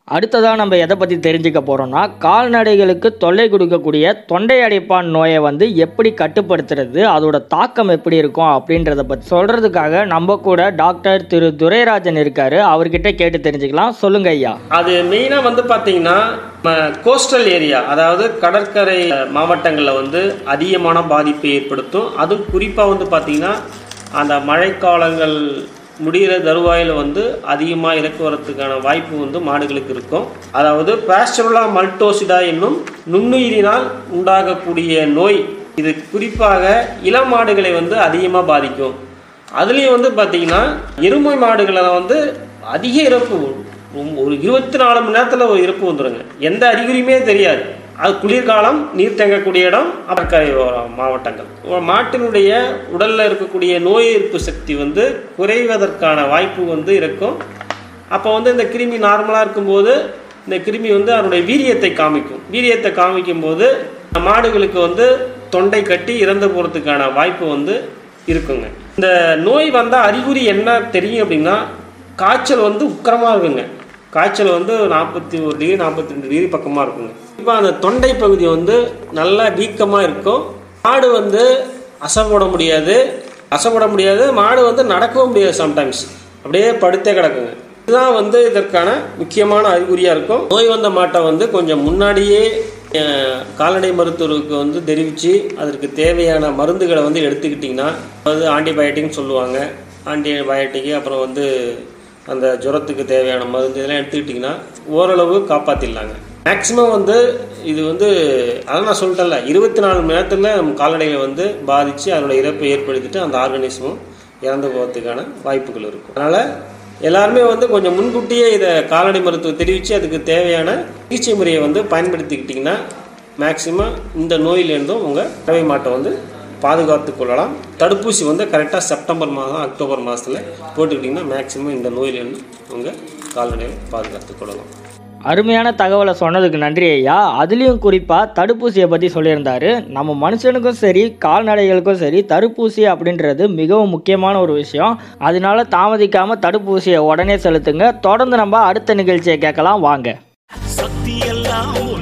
அடுத்ததாக நம்ம எதை பற்றி தெரிஞ்சுக்க போகிறோம்னா கால்நடைகளுக்கு தொல்லை கொடுக்கக்கூடிய தொண்டை அடைப்பான் நோயை வந்து எப்படி கட்டுப்படுத்துறது அதோட தாக்கம் எப்படி இருக்கும் அப்படின்றத பற்றி சொல்கிறதுக்காக நம்ம கூட டாக்டர் திரு துரைராஜன் இருக்காரு அவர்கிட்ட கேட்டு தெரிஞ்சுக்கலாம் சொல்லுங்க ஐயா அது மெயினாக வந்து பார்த்தீங்கன்னா கோஸ்டல் ஏரியா அதாவது கடற்கரை மாவட்டங்களில் வந்து அதிகமான பாதிப்பை ஏற்படுத்தும் அதுவும் குறிப்பாக வந்து பார்த்தீங்கன்னா அந்த மழைக்காலங்கள் முடிகிற தருவாயில் வந்து அதிகமாக இறக்கு வரத்துக்கான வாய்ப்பு வந்து மாடுகளுக்கு இருக்கும் அதாவது பாஸ்டருலா மல்டோசிடா என்னும் நுண்ணுயிரினால் உண்டாகக்கூடிய நோய் இது குறிப்பாக இளம் மாடுகளை வந்து அதிகமாக பாதிக்கும் அதுலேயும் வந்து பார்த்தீங்கன்னா எருமை மாடுகளில் வந்து அதிக இறப்பு ஒரு- ஒரு இருபத்தி நாலு மணி நேரத்தில் ஒரு இறப்பு வந்துடுங்க எந்த அறிகுறியுமே தெரியாது அது குளிர்காலம் நீர் தேங்கக்கூடிய இடம் கடற்கரை ஓர- மாவட்டங்கள் ஒரு மாட்டினுடைய உடலில் இருக்கக்கூடிய நோய் எதிர்ப்பு சக்தி வந்து குறைவதற்கான வாய்ப்பு வந்து இருக்கும் அப்போ வந்து இந்த கிருமி நார்மலாக இருக்கும்போது இந்த கிருமி வந்து அதனுடைய வீரியத்தை காமிக்கும் வீரியத்தை காமிக்கும் போது மாடுகளுக்கு வந்து தொண்டை கட்டி இறந்து போகிறதுக்கான வாய்ப்பு வந்து இருக்குங்க இந்த நோய் வந்தால் அறிகுறி என்ன தெரியும் அப்படின்னா காய்ச்சல் வந்து உக்கிரமாக இருக்குங்க காய்ச்சல் வந்து நாற்பத்தி ஒரு டிகிரி நாற்பத்தி ரெண்டு டிகிரி பக்கமாக இருக்குங்க இப்போ அந்த தொண்டை பகுதி வந்து நல்லா வீக்கமாக இருக்கும் மாடு வந்து அசைப்பட முடியாது அசைப்பட முடியாது மாடு வந்து நடக்கவும் முடியாது சம்டைம்ஸ் அப்படியே படுத்தே கிடக்குங்க இதுதான் வந்து இதற்கான முக்கியமான அறிகுறியாக இருக்கும் நோய் வந்த மாட்டை வந்து கொஞ்சம் முன்னாடியே அஹ், கால்நடை மருத்துவருக்கு வந்து தெரிவித்து அதற்கு தேவையான மருந்துகளை வந்து எடுத்துக்கிட்டிங்கன்னா அதாவது ஆன்டிபயோட்டிக்னு சொல்லுவாங்க ஆன்டிபயோட்டிக்கு அப்புறம் வந்து அந்த ஜுரத்துக்கு தேவையான மருந்து இதெல்லாம் எடுத்துக்கிட்டிங்கன்னா ஓரளவு காப்பாற்றிடலாங்க மேக்ஸிமம் வந்து இது வந்து அதான் நான் சொல்லிட்டேன்ல இருபத்தி நாலு மணி நேரத்தில் நம்ம கால்நடைகளை வந்து பாதித்து அதனோட இறப்பை ஏற்படுத்திட்டு அந்த ஆர்கனிசமும் இறந்து போகிறதுக்கான வாய்ப்புகள் இருக்கும் அதனால் எல்லாருமே வந்து கொஞ்சம் முன்கூட்டியே இதை கால்நடை மருத்துவம் தெரிவித்து அதுக்கு தேவையான சிகிச்சை முறையை வந்து பயன்படுத்திக்கிட்டிங்கன்னா மேக்ஸிமம் இந்த நோயிலேருந்தும் உங்கள் கறவை மாட்டை வந்து பாதுகாத்து கொள்ளலாம் தடுப்பூசி வந்து கரெக்டாக செப்டம்பர் மாதம் அக்டோபர் மாதத்தில் போட்டுக்கிட்டிங்கன்னா மேக்ஸிமம் இந்த நோயிலேருந்து உங்கள் கால்நடையை பாதுகாத்து கொள்ளலாம் அருமையான தகவலை சொன்னதுக்கு நன்றி ஐயா அதுலேயும் குறிப்பாக தடுப்பூசியை பற்றி சொல்லியிருந்தாரு நம்ம மனுஷனுக்கும் சரி கால்நடைகளுக்கும் சரி தடுப்பூசி அப்படின்றது மிகவும் முக்கியமான ஒரு விஷயம் அதனால தாமதிக்காமல் தடுப்பூசியை உடனே செலுத்துங்க தொடர்ந்து நம்ம அடுத்த நிகழ்ச்சியை கேட்கலாம் வாங்க சக்தி எல்லாம்